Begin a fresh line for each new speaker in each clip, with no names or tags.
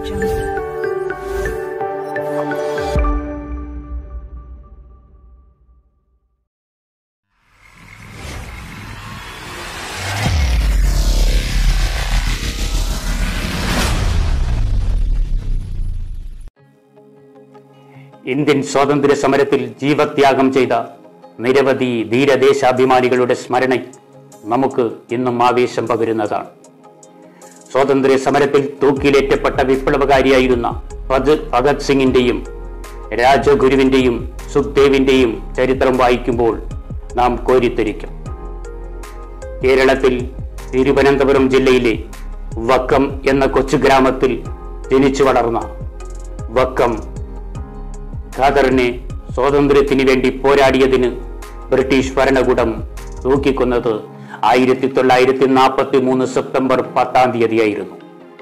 jungle.
Indian സ്വാതന്ത്ര്യ സമരത്തിൽ ജീവത്യാഗം ചെയ്ത നിരവധി ധീരദേശാഭിമാനികളുടെ സ്മരണ നമുക്ക് ഇന്നും ആവേശം പകരുന്നതാണ് സ്വാതന്ത്ര്യ സമരത്തിൽ തൂക്കിലേറ്റപ്പെട്ട വിപ്ലവകാരിയായിരുന്ന ഭഗത് ഭഗത് സിംഗിന്റെയും രാജഗുരുവിന്റെയും സുഖ്ദേവിന്റെയും ചരിത്രം വായിക്കുമ്പോൾ നാം കോരിത്തെരിക്കും കേരളത്തിൽ തിരുവനന്തപുരം ജില്ലയിലെ വക്കം എന്ന കൊച്ചു ഗ്രാമത്തിൽ ജനിച്ചു വളർന്ന വക്കം ഖാദറിനെ സ്വാതന്ത്ര്യത്തിന് വേണ്ടി പോരാടിയതിന് ബ്രിട്ടീഷ് ഭരണകൂടം തൂക്കിക്കൊന്നത് ആയിരത്തി തൊള്ളായിരത്തി നാൽപ്പത്തി മൂന്ന് സെപ്റ്റംബർ പത്താം തീയതിയായിരുന്നു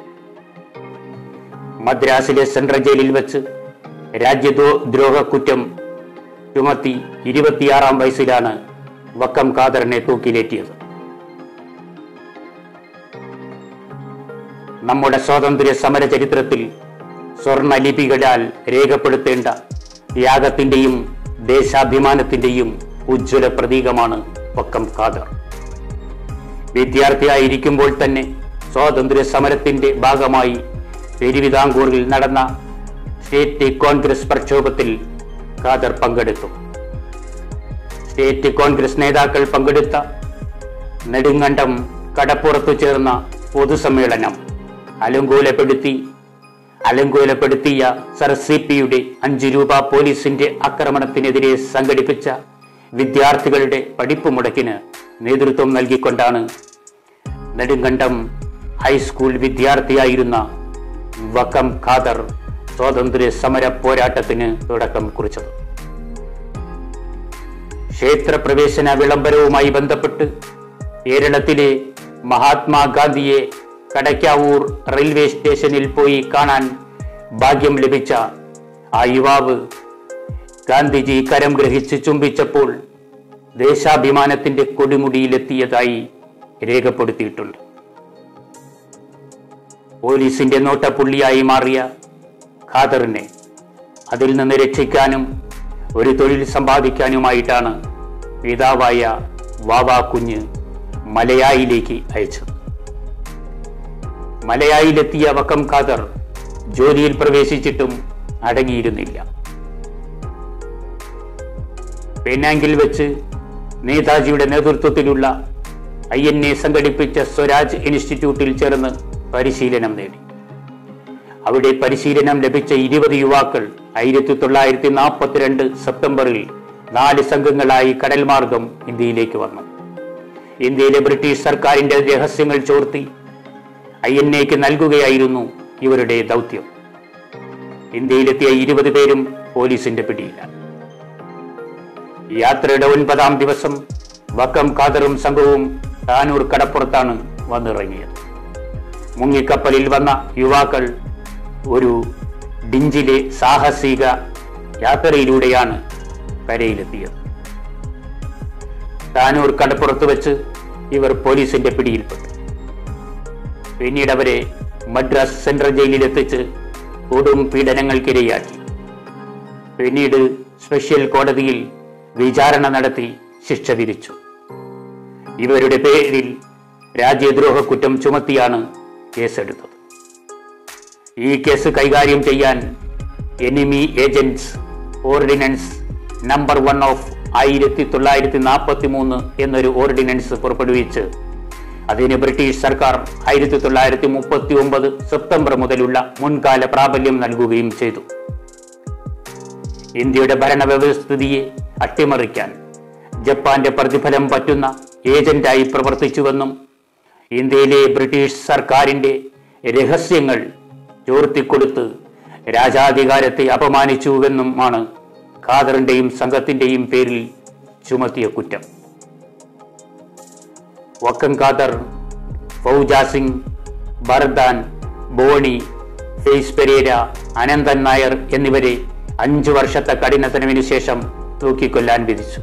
മദ്രാസിലെ സെൻട്രൽ ജയിലിൽ വെച്ച് രാജ്യദ്രോഹ കുറ്റം ചുമത്തി ഇരുപത്തിയാറാം വയസ്സിലാണ് വക്കം ഖാദറിനെ തൂക്കിലേറ്റിയത് നമ്മുടെ സ്വാതന്ത്ര്യ സമര ചരിത്രത്തിൽ സ്വർണ്ണ ലിപികളാൽ രേഖപ്പെടുത്തേണ്ട ത്യാഗത്തിന്റെയും ദേശാഭിമാനത്തിന്റെയും ഉജ്ജ്വല പ്രതീകമാണ് വക്കം ഖാദർ വിദ്യാർത്ഥിയായിരിക്കുമ്പോൾ തന്നെ സ്വാതന്ത്ര്യ സമരത്തിന്റെ ഭാഗമായി പെരുവിതാംകൂറിൽ നടന്ന സ്റ്റേറ്റ് കോൺഗ്രസ് പ്രക്ഷോഭത്തിൽ ഖാദർ പങ്കെടുത്തു സ്റ്റേറ്റ് കോൺഗ്രസ് നേതാക്കൾ പങ്കെടുത്ത നെടുങ്കണ്ടം കടപ്പുറത്തു ചേർന്ന പൊതുസമ്മേളനം അലങ്കോലപ്പെടുത്തി അലങ്കോലപ്പെടുത്തിയ സർ സി പിയുടെ അഞ്ചു രൂപ പോലീസിന്റെ ആക്രമണത്തിനെതിരെ സംഘടിപ്പിച്ച വിദ്യാർത്ഥികളുടെ പഠിപ്പ് മുടക്കിന് നേതൃത്വം നൽകിക്കൊണ്ടാണ് നെടുങ്കണ്ടം ഹൈസ്കൂൾ വിദ്യാർത്ഥിയായിരുന്ന വക്കം ഖാദർ സ്വാതന്ത്ര്യ സമര പോരാട്ടത്തിന് തുടക്കം കുറിച്ചത് ക്ഷേത്രപ്രവേശന വിളംബരവുമായി ബന്ധപ്പെട്ട് കേരളത്തിലെ മഹാത്മാഗാന്ധിയെ കടയ്ക്കാവൂർ റെയിൽവേ സ്റ്റേഷനിൽ പോയി കാണാൻ ഭാഗ്യം ലഭിച്ച ആ യുവാവ് ഗാന്ധിജി കരം ഗ്രഹിച്ച് ചുംബിച്ചപ്പോൾ ദേശാഭിമാനത്തിന്റെ കൊടുമുടിയിലെത്തിയതായി രേഖപ്പെടുത്തിയിട്ടുണ്ട് പോലീസിന്റെ നോട്ടപ്പുള്ളിയായി മാറിയ ഖാദറിനെ അതിൽ നിന്ന് രക്ഷിക്കാനും ഒരു തൊഴിൽ സമ്പാദിക്കാനുമായിട്ടാണ് പിതാവായ വാവാ കുഞ്ഞ് മലയായിലേക്ക് അയച്ചത് മലയായിലെത്തിയ വക്കം ഖാദർ ജോലിയിൽ പ്രവേശിച്ചിട്ടും അടങ്ങിയിരുന്നില്ല പെനാങ്കിൽ വെച്ച് നേതാജിയുടെ നേതൃത്വത്തിലുള്ള ഐ എൻ എ സംഘടിപ്പിച്ച സ്വരാജ് ഇൻസ്റ്റിറ്റ്യൂട്ടിൽ ചേർന്ന് പരിശീലനം നേടി അവിടെ പരിശീലനം ലഭിച്ച ഇരുപത് യുവാക്കൾ ആയിരത്തി തൊള്ളായിരത്തി നാൽപ്പത്തിരണ്ട് സെപ്റ്റംബറിൽ നാല് സംഘങ്ങളായി കടൽ മാർഗം ഇന്ത്യയിലേക്ക് വന്നു ഇന്ത്യയിലെ ബ്രിട്ടീഷ് സർക്കാരിന്റെ രഹസ്യങ്ങൾ ചോർത്തി ഐ എൻ എക്ക് നൽകുകയായിരുന്നു ഇവരുടെ ദൗത്യം ഇന്ത്യയിലെത്തിയ ഇരുപത് പേരും പോലീസിന്റെ പിടിയിലാണ് യാത്രയുടെ ഒൻപതാം ദിവസം വക്കം ഖാദറും സംഘവും താനൂർ കടപ്പുറത്താണ് വന്നിറങ്ങിയത് മുങ്ങിക്കപ്പലിൽ വന്ന യുവാക്കൾ ഒരു ഡിഞ്ചിലെ സാഹസിക യാത്രയിലൂടെയാണ് കരയിലെത്തിയത് താനൂർ കടപ്പുറത്ത് വെച്ച് ഇവർ പോലീസിന്റെ പിടിയിൽപ്പെട്ടു പിന്നീട് അവരെ മദ്രാസ് സെൻട്രൽ ജയിലിൽ എത്തിച്ച് കൊടും പീഡനങ്ങൾക്കിരയാക്കി പിന്നീട് സ്പെഷ്യൽ കോടതിയിൽ വിചാരണ നടത്തി ശിക്ഷ വിധിച്ചു ഇവരുടെ പേരിൽ രാജ്യദ്രോഹ കുറ്റം ചുമത്തിയാണ് കേസെടുത്തത് ഈ കേസ് കൈകാര്യം ചെയ്യാൻ enemy agents ordinance number one of ആയിരത്തി തൊള്ളായിരത്തി നാൽപ്പത്തി മൂന്ന് എന്നൊരു ഓർഡിനൻസ് പുറപ്പെടുവിച്ച് അതിന് ബ്രിട്ടീഷ് സർക്കാർ ആയിരത്തി തൊള്ളായിരത്തി മുപ്പത്തി ഒമ്പത് സെപ്റ്റംബർ മുതലുള്ള മുൻകാല പ്രാബല്യം നൽകുകയും ചെയ്തു ഇന്ത്യയുടെ ഭരണവ്യവസ്ഥിതിയെ അട്ടിമറിക്കാൻ ജപ്പാന്റെ പ്രതിഫലം പറ്റുന്ന ഏജന്റായി പ്രവർത്തിച്ചുവെന്നും ഇന്ത്യയിലെ ബ്രിട്ടീഷ് സർക്കാരിന്റെ രഹസ്യങ്ങൾ ചോർത്തിക്കൊടുത്ത് രാജാധികാരത്തെ അപമാനിച്ചുവെന്നുമാണ് ഖാദറിന്റെയും സംഘത്തിന്റെയും പേരിൽ ചുമത്തിയ കുറ്റം വക്കം ഖാദർ ഫൗജ സിംഗ് ബർദാൻ ബോണി ഫെയ്സ് പെരേര അനന്തൻ നായർ എന്നിവരെ അഞ്ചു വർഷത്തെ കഠിനത്തനവിനു ശേഷം തൂക്കിക്കൊല്ലാൻ വിധിച്ചു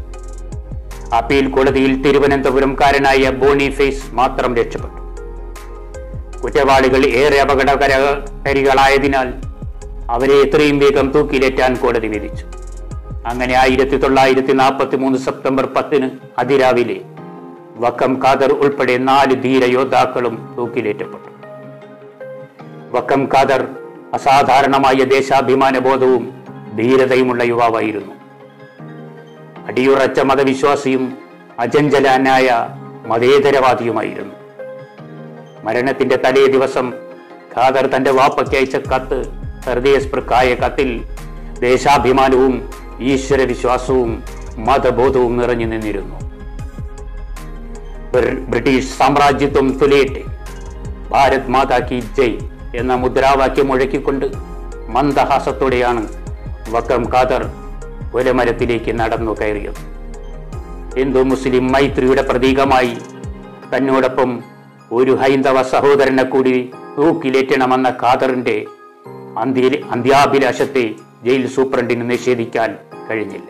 അപ്പീൽ കോടതിയിൽ തിരുവനന്തപുരംകാരനായ ബോണി ഫേസ് മാത്രം രക്ഷപ്പെട്ടു കുറ്റവാളികൾ ഏറെ അപകടകരകാരികളായതിനാൽ അവരെ എത്രയും വേഗം തൂക്കിലേറ്റാൻ കോടതി വിധിച്ചു അങ്ങനെ ആയിരത്തി തൊള്ളായിരത്തി നാൽപ്പത്തി മൂന്ന് സെപ്റ്റംബർ പത്തിന് അതിരാവിലെ വക്കം ഖാദർ ഉൾപ്പെടെ നാല് ധീര യോദ്ധാക്കളും തൂക്കിലേറ്റപ്പെട്ടു വക്കം ഖാദർ അസാധാരണമായ ദേശാഭിമാന ബോധവും ധീരതയുമുള്ള യുവാവായിരുന്നു അടിയുറച്ച മതവിശ്വാസിയും അജഞ്ചലാനായ മതേതരവാദിയുമായിരുന്നു മരണത്തിന്റെ തലേ ദിവസം ഖാദർ തന്റെ വാപ്പയ്ക്ക് അയച്ച കത്ത് ഹൃദയസ്പൃക്കായ കത്തിൽ ദേശാഭിമാനവും ഈശ്വരവിശ്വാസവും മതബോധവും നിറഞ്ഞു നിന്നിരുന്നു ബ്രി- ബ്രിട്ടീഷ് സാമ്രാജ്യത്വം തുലയട്ടെ ഭാരത് മാതാ കി ജയ് എന്ന മുദ്രാവാക്യം മുഴക്കിക്കൊണ്ട് മന്ദഹാസത്തോടെയാണ് വക്കം ഖാദർ പുലമരത്തിലേക്ക് നടന്നു കയറിയത് ഹിന്ദു മുസ്ലിം മൈത്രിയുടെ പ്രതീകമായി തന്നോടൊപ്പം ഒരു ഹൈന്ദവ സഹോദരനെ കൂടി തൂക്കിലേറ്റണമെന്ന ഖാദറിന്റെ അന്ത്യ അന്ത്യാഭിലാഷത്തെ ജയിൽ സൂപ്രണ്ടിന് നിഷേധിക്കാൻ കഴിഞ്ഞില്ല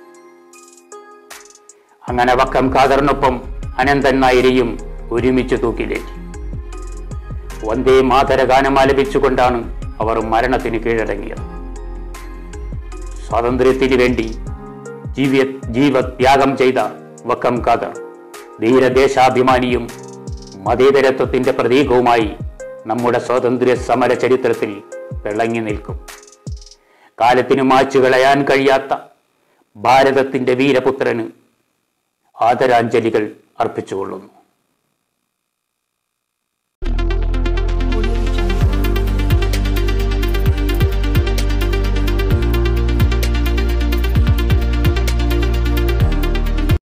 അങ്ങനെ വക്കം ഖാദറിനൊപ്പം അനന്തൻ നായരെയും ഒരുമിച്ച് തൂക്കിലേറ്റി വന്ദേ മാതര ഗാനം ആലപിച്ചുകൊണ്ടാണ് അവർ മരണത്തിന് കീഴടങ്ങിയത് സ്വാതന്ത്ര്യത്തിന് വേണ്ടി ജീവ ജീവത്യാഗം ചെയ്ത വക്കം ഖാദർ ധീരദേശാഭിമാനിയും മതേതരത്വത്തിന്റെ പ്രതീകവുമായി നമ്മുടെ സ്വാതന്ത്ര്യ സമര ചരിത്രത്തിൽ തിളങ്ങി നിൽക്കും കാലത്തിന് മാച്ചു കളയാൻ കഴിയാത്ത ഭാരതത്തിന്റെ വീരപുത്രന് ആദരാഞ്ജലികൾ അർപ്പിച്ചുകൊള്ളുന്നു